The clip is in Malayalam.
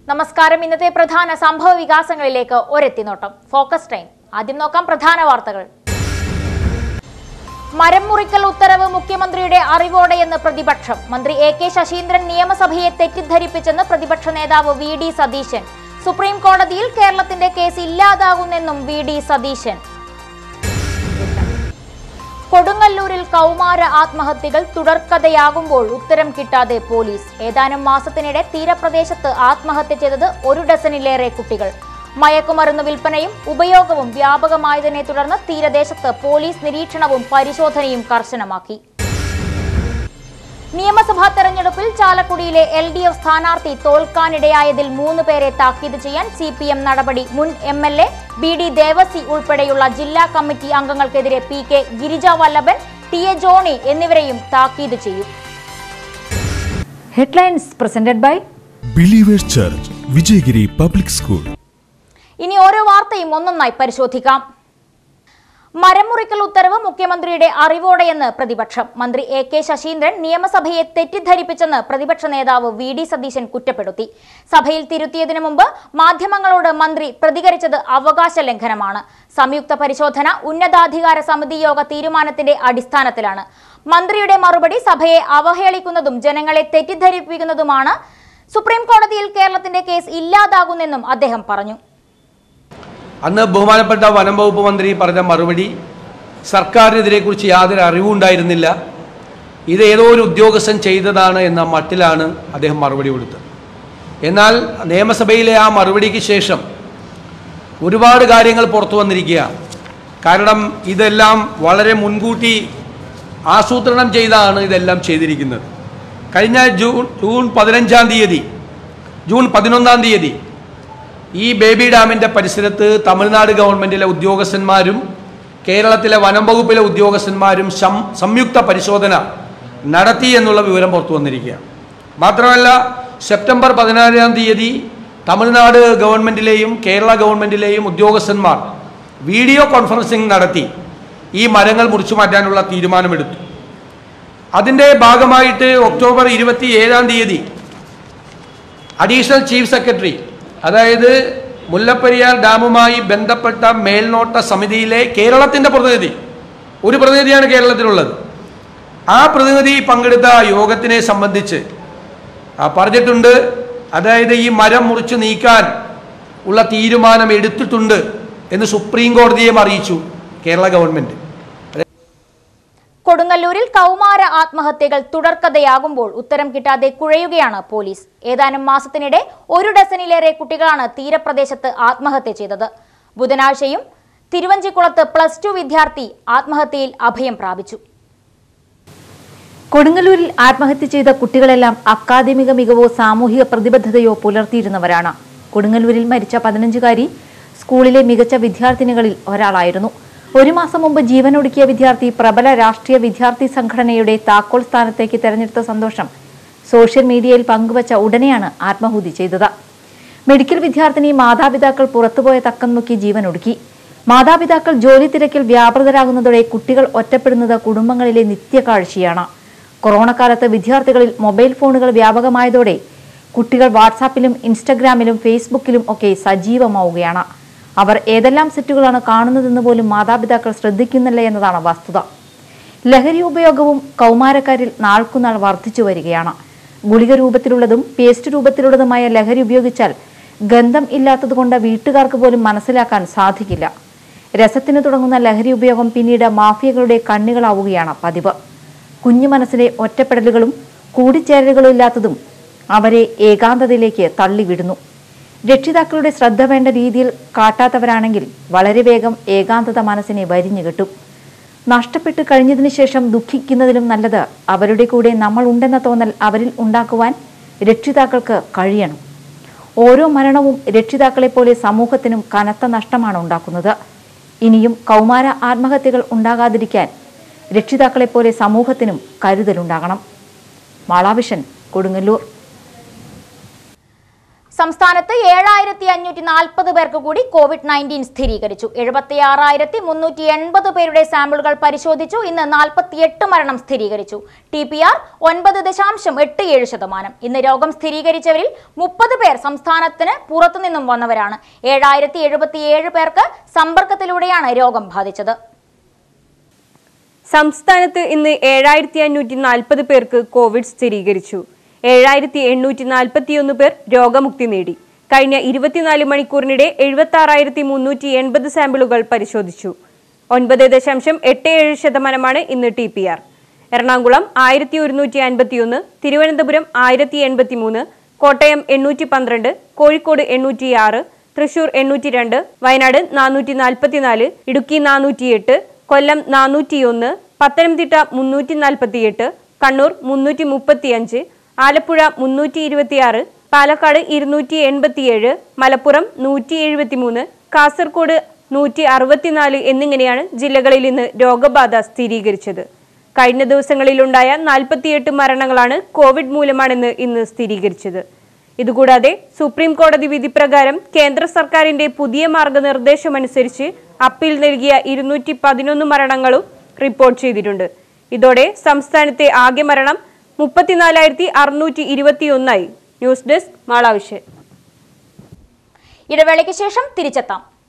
നമസ്കാരം ഇന്നത്തെ പ്രധാന സംഭവ വികാസങ്ങളിലേക്ക് ഒരെത്തിനോട്ടം ഫോക്കസ് ടൈം ആദ്യം നോക്കാം പ്രധാന വാർത്തകൾ മരം മുറിക്കൽ ഉത്തരവ് മുഖ്യമന്ത്രിയുടെ അറിവോടെയെന്ന് പ്രതിപക്ഷം മന്ത്രി എ കെ ശശീന്ദ്രൻ നിയമസഭയെ തെറ്റിദ്ധരിപ്പിച്ചെന്ന് പ്രതിപക്ഷ നേതാവ് വി ഡി സതീശൻ സുപ്രീം കോടതിയിൽ കേരളത്തിന്റെ കേസ് ഇല്ലാതാകുന്നെന്നും വി ഡി സതീശൻ കൊടുങ്ങല്ലൂരിൽ കൗമാര ആത്മഹത്യകൾ തുടർക്കഥയാകുമ്പോൾ ഉത്തരം കിട്ടാതെ പോലീസ് ഏതാനും മാസത്തിനിടെ തീരപ്രദേശത്ത് ആത്മഹത്യ ചെയ്തത് ഒരു ഡസനിലേറെ കുട്ടികൾ മയക്കുമരുന്ന് വിൽപ്പനയും ഉപയോഗവും വ്യാപകമായതിനെ തുടർന്ന് തീരദേശത്ത് പോലീസ് നിരീക്ഷണവും പരിശോധനയും കർശനമാക്കി നിയമസഭാ തെരഞ്ഞെടുപ്പിൽ ചാലക്കുടിയിലെ എൽ ഡി എഫ് സ്ഥാനാർത്ഥി തോൽക്കാനിടയായതിൽ മൂന്ന് പേരെ താക്കീത് ചെയ്യാൻ സി പി എം നടപടി മുൻ M L A B D Devassy ഉൾപ്പെടെയുള്ള ജില്ലാ കമ്മിറ്റി അംഗങ്ങൾക്കെതിരെ P K Girija Vallabhan T A Johny എന്നിവരെയും താക്കീത് ചെയ്യും headlines presented by Believers Church Vijayagiri public school ഇനി ഓരോ വാർത്തയും ഒന്നൊന്നായി പരിശോധിക്കാം മരം മുറിക്കൽ ഉത്തരവ് മുഖ്യമന്ത്രിയുടെ അറിവോടെയെന്ന് പ്രതിപക്ഷം മന്ത്രി എ കെ ശശീന്ദ്രൻ നിയമസഭയെ തെറ്റിദ്ധരിപ്പിച്ചെന്ന് പ്രതിപക്ഷ നേതാവ് വി ഡി സതീശൻ കുറ്റപ്പെടുത്തി സഭയിൽ തിരുത്തിയതിനു മുമ്പ് മാധ്യമങ്ങളോട് മന്ത്രി പ്രതികരിച്ചത് അവകാശ ലംഘനമാണ് സംയുക്ത പരിശോധന ഉന്നതാധികാര സമിതി യോഗ തീരുമാനത്തിന്റെ അടിസ്ഥാനത്തിലാണ് മന്ത്രിയുടെ മറുപടി സഭയെ അവഹേളിക്കുന്നതും ജനങ്ങളെ തെറ്റിദ്ധരിപ്പിക്കുന്നതുമാണ് സുപ്രീം കോടതിയിൽ കേരളത്തിന്റെ കേസ് ഇല്ലാതാകുന്നെന്നും അദ്ദേഹം പറഞ്ഞു അന്ന് ബഹുമാനപ്പെട്ട വനം വകുപ്പ് മന്ത്രി പറഞ്ഞ മറുപടി സർക്കാരിന് ഇതിനെക്കുറിച്ച് യാതൊരു അറിവും ഉണ്ടായിരുന്നില്ല ഇത് ഏതോ ഒരു ഉദ്യോഗസ്ഥൻ ചെയ്തതാണ് എന്ന മട്ടിലാണ് അദ്ദേഹം മറുപടി കൊടുത്തത് എന്നാൽ നിയമസഭയിലെ ആ മറുപടിക്ക് ശേഷം ഒരുപാട് കാര്യങ്ങൾ പുറത്തു വന്നിരിക്കുകയാണ് കാരണം ഇതെല്ലാം വളരെ മുൻകൂട്ടി ആസൂത്രണം ചെയ്താണ് ഇതെല്ലാം ചെയ്തിരിക്കുന്നത് കഴിഞ്ഞ ജൂൺ ജൂൺ പതിനഞ്ചാം തീയതി ജൂൺ പതിനൊന്നാം തീയതി ഈ ബേബി ഡാമിൻ്റെ പരിസരത്ത് തമിഴ്നാട് ഗവൺമെൻറ്റിലെ ഉദ്യോഗസ്ഥന്മാരും കേരളത്തിലെ വനം വകുപ്പിലെ ഉദ്യോഗസ്ഥന്മാരും സം സംയുക്ത പരിശോധന നടത്തി എന്നുള്ള വിവരം പുറത്തു വന്നിരിക്കുകയാണ് മാത്രമല്ല സെപ്റ്റംബർ പതിനാറാം തീയതി തമിഴ്നാട് ഗവൺമെൻറ്റിലെയും കേരള ഗവൺമെൻറ്റിലെയും ഉദ്യോഗസ്ഥന്മാർ വീഡിയോ കോൺഫറൻസിംഗ് നടത്തി ഈ മരങ്ങൾ മുറിച്ചു മാറ്റാനുള്ള തീരുമാനമെടുത്തു അതിൻ്റെ ഭാഗമായിട്ട് ഒക്ടോബർ ഇരുപത്തി ഏഴാം തീയതി അഡീഷണൽ ചീഫ് സെക്രട്ടറി അതായത് മുല്ലപ്പെരിയാർ ഡാമുമായി ബന്ധപ്പെട്ട മേൽനോട്ട സമിതിയിലെ കേരളത്തിൻ്റെ പ്രതിനിധി ഒരു പ്രതിനിധിയാണ് കേരളത്തിലുള്ളത് ആ പ്രതിനിധി പങ്കെടുത്ത യോഗത്തിനെ സംബന്ധിച്ച് ആ പറഞ്ഞിട്ടുണ്ട് അതായത് ഈ മരം മുറിച്ച് നീക്കാൻ ഉള്ള തീരുമാനം എടുത്തിട്ടുണ്ട് എന്ന് സുപ്രീം കോടതിയെ അറിയിച്ചു കേരള ഗവൺമെൻറ് കൊടുങ്ങല്ലൂരിൽ കൗമാര ആത്മഹത്യകൾ തുടർക്കഥയാകുമ്പോൾ ഉത്തരം കിട്ടാതെ കുഴയുകയാണ് പോലീസ് ഏതാനും മാസത്തിനിടെ ഒരു ഡസനിലേറെ കുട്ടികളാണ് തീരപ്രദേശത്ത് ആത്മഹത്യ ചെയ്തത് ബുധനാഴ്ചയും തിരുവഞ്ചിക്കുളത്ത് പ്ലസ് ടു വിദ്യാർത്ഥി ആത്മഹത്യയിൽ അഭയം പ്രാപിച്ചു കൊടുങ്ങല്ലൂരിൽ ആത്മഹത്യ ചെയ്ത കുട്ടികളെല്ലാം അക്കാദമിക മികവോ സാമൂഹിക പ്രതിബദ്ധതയോ പുലർത്തിയിരുന്നവരാണ് കൊടുങ്ങല്ലൂരിൽ മരിച്ച പതിനഞ്ചുകാരി സ്കൂളിലെ മികച്ച വിദ്യാർത്ഥിനികളിൽ ഒരാളായിരുന്നു ഒരു മാസം മുമ്പ് ജീവനൊടുക്കിയ വിദ്യാർത്ഥി പ്രബല രാഷ്ട്രീയ വിദ്യാർത്ഥി സംഘടനയുടെ താക്കോൽ സ്ഥാനത്തേക്ക് തെരഞ്ഞെടുത്ത സന്തോഷം സോഷ്യൽ മീഡിയയിൽ പങ്കുവച്ച ഉടനെയാണ് ആത്മാഹുതി ചെയ്തത് മെഡിക്കൽ വിദ്യാർത്ഥിനി മാതാപിതാക്കൾ പുറത്തുപോയ തക്കം നോക്കി ജീവനൊടുക്കി മാതാപിതാക്കൾ ജോലി തിരക്കിൽ വ്യാപൃതരാകുന്നതോടെ കുട്ടികൾ ഒറ്റപ്പെടുന്നത് കുടുംബങ്ങളിലെ നിത്യകാഴ്ചയാണ് കൊറോണ കാലത്ത് വിദ്യാർത്ഥികളിൽ മൊബൈൽ ഫോണുകൾ വ്യാപകമായതോടെ കുട്ടികൾ വാട്സാപ്പിലും ഇൻസ്റ്റഗ്രാമിലും ഫേസ്ബുക്കിലും ഒക്കെ സജീവമാവുകയാണ് അവർ ഏതെല്ലാം സെറ്റുകളാണ് കാണുന്നതെന്ന് പോലും മാതാപിതാക്കൾ ശ്രദ്ധിക്കുന്നില്ല എന്നതാണ് വസ്തുത ലഹരി ഉപയോഗവും കൗമാരക്കാരിൽ നാൾക്കുനാൾ വർദ്ധിച്ചു വരികയാണ് ഗുളിക രൂപത്തിലുള്ളതും പേസ്റ്റ് രൂപത്തിലുള്ളതുമായ ലഹരി ഉപയോഗിച്ചാൽ ഗന്ധം ഇല്ലാത്തതുകൊണ്ട് വീട്ടുകാർക്ക് പോലും മനസ്സിലാക്കാൻ സാധിക്കില്ല രസത്തിന് തുടങ്ങുന്ന ലഹരി ഉപയോഗം പിന്നീട് മാഫിയകളുടെ കണ്ണികളാവുകയാണ് പതിവ് കുഞ്ഞു മനസ്സിലെ ഒറ്റപ്പെടലുകളും കൂടിച്ചേരലുകളും ഇല്ലാത്തതും അവരെ ഏകാന്തതയിലേക്ക് തള്ളിവിടുന്നു രക്ഷിതാക്കളുടെ ശ്രദ്ധ വേണ്ട രീതിയിൽ കാട്ടാത്തവരാണെങ്കിൽ വളരെ വേഗം ഏകാന്തത മനസ്സിനെ വരിഞ്ഞു കിട്ടും നഷ്ടപ്പെട്ട് കഴിഞ്ഞതിന് ശേഷം ദുഃഖിക്കുന്നതിലും നല്ലത് അവരുടെ കൂടെ നമ്മൾ ഉണ്ടെന്ന തോന്നൽ അവരിൽ ഉണ്ടാക്കുവാൻ രക്ഷിതാക്കൾക്ക് കഴിയണം ഓരോ മരണവും രക്ഷിതാക്കളെപ്പോലെ സമൂഹത്തിനും കനത്ത നഷ്ടമാണ് ഉണ്ടാക്കുന്നത് ഇനിയും കൗമാര ആത്മഹത്യകൾ ഉണ്ടാകാതിരിക്കാൻ രക്ഷിതാക്കളെപ്പോലെ സമൂഹത്തിനും കരുതലുണ്ടാകണം മാളാവിഷൻ കൊടുങ്ങല്ലൂർ സംസ്ഥാനത്ത് ഏഴായിരത്തി അഞ്ഞൂറ്റി നാൽപ്പത് പേർക്ക് കൂടി കോവിഡ് നയൻറ്റീൻ സ്ഥിരീകരിച്ചു എഴുപത്തി ആറായിരത്തി മുന്നൂറ്റി എൺപത് പേരുടെ സാമ്പിളുകൾ പരിശോധിച്ചു ഇന്ന് നാൽപ്പത്തിയെട്ട് മരണം സ്ഥിരീകരിച്ചു ടി പി ആർ ഒൻപത് ദശാംശം എട്ട് ഏഴ് ശതമാനം ഇന്ന് രോഗം സ്ഥിരീകരിച്ചവരിൽ മുപ്പത് പേർ സംസ്ഥാനത്തിന് പുറത്തുനിന്നും വന്നവരാണ് ഏഴായിരത്തി എഴുപത്തിയേഴ് പേർക്ക് സമ്പർക്കത്തിലൂടെയാണ് രോഗം ബാധിച്ചത് സംസ്ഥാനത്ത് ഇന്ന് ഏഴായിരത്തി അഞ്ഞൂറ്റി നാൽപ്പത് പേർക്ക് കോവിഡ് സ്ഥിരീകരിച്ചു ഏഴായിരത്തി എണ്ണൂറ്റി നാൽപ്പത്തിയൊന്ന് പേർ രോഗമുക്തി നേടി കഴിഞ്ഞ ഇരുപത്തിനാല് മണിക്കൂറിനിടെ എഴുപത്തി ആറായിരത്തി മുന്നൂറ്റി എൺപത് സാമ്പിളുകൾ പരിശോധിച്ചു ഒൻപത് ദശാംശം എട്ട് ഏഴ് ശതമാനമാണ് ഇന്ന് ടി പി ആർ എറണാകുളം ആയിരത്തി ഒരുന്നൂറ്റി അൻപത്തിയൊന്ന് തിരുവനന്തപുരം ആയിരത്തി എൺപത്തി മൂന്ന് കോട്ടയം എണ്ണൂറ്റി പന്ത്രണ്ട് കോഴിക്കോട് എണ്ണൂറ്റിയാറ് തൃശൂർ എണ്ണൂറ്റി രണ്ട് വയനാട് നാനൂറ്റി നാൽപ്പത്തിനാല് ഇടുക്കി നാനൂറ്റിയെട്ട് കൊല്ലം നാനൂറ്റിയൊന്ന് പത്തനംതിട്ട മുന്നൂറ്റി നാൽപ്പത്തിയെട്ട് കണ്ണൂർ മുന്നൂറ്റി മുപ്പത്തിയഞ്ച് ആലപ്പുഴ മുന്നൂറ്റി ഇരുപത്തിയാറ് പാലക്കാട് ഇരുന്നൂറ്റി എൺപത്തിയേഴ് മലപ്പുറം നൂറ്റി എഴുപത്തിമൂന്ന് കാസർഗോഡ് നൂറ്റി അറുപത്തിനാല് എന്നിങ്ങനെയാണ് ജില്ലകളിൽ ഇന്ന് രോഗബാധ സ്ഥിരീകരിച്ചത് കഴിഞ്ഞ ദിവസങ്ങളിലുണ്ടായ നാൽപ്പത്തിയെട്ട് മരണങ്ങളാണ് കോവിഡ് മൂലമാണെന്ന് ഇന്ന് സ്ഥിരീകരിച്ചത് ഇതുകൂടാതെ സുപ്രീം കോടതി വിധി പ്രകാരം കേന്ദ്ര സർക്കാരിന്റെ പുതിയ മാർഗനിർദ്ദേശമനുസരിച്ച് അപ്പീൽ നൽകിയ ഇരുന്നൂറ്റി പതിനൊന്ന് മരണങ്ങളും റിപ്പോർട്ട് ചെയ്തിട്ടുണ്ട് ഇതോടെ സംസ്ഥാനത്തെ ആകെ മരണം മുപ്പത്തിനാലായിരത്തി അറുന്നൂറ്റി ഇരുപത്തിയൊന്നായി ന്യൂസ് ഡെസ്ക് മാളാവിഷൻ ഇടവേളയ്ക്ക് ശേഷം തിരിച്ചെത്താം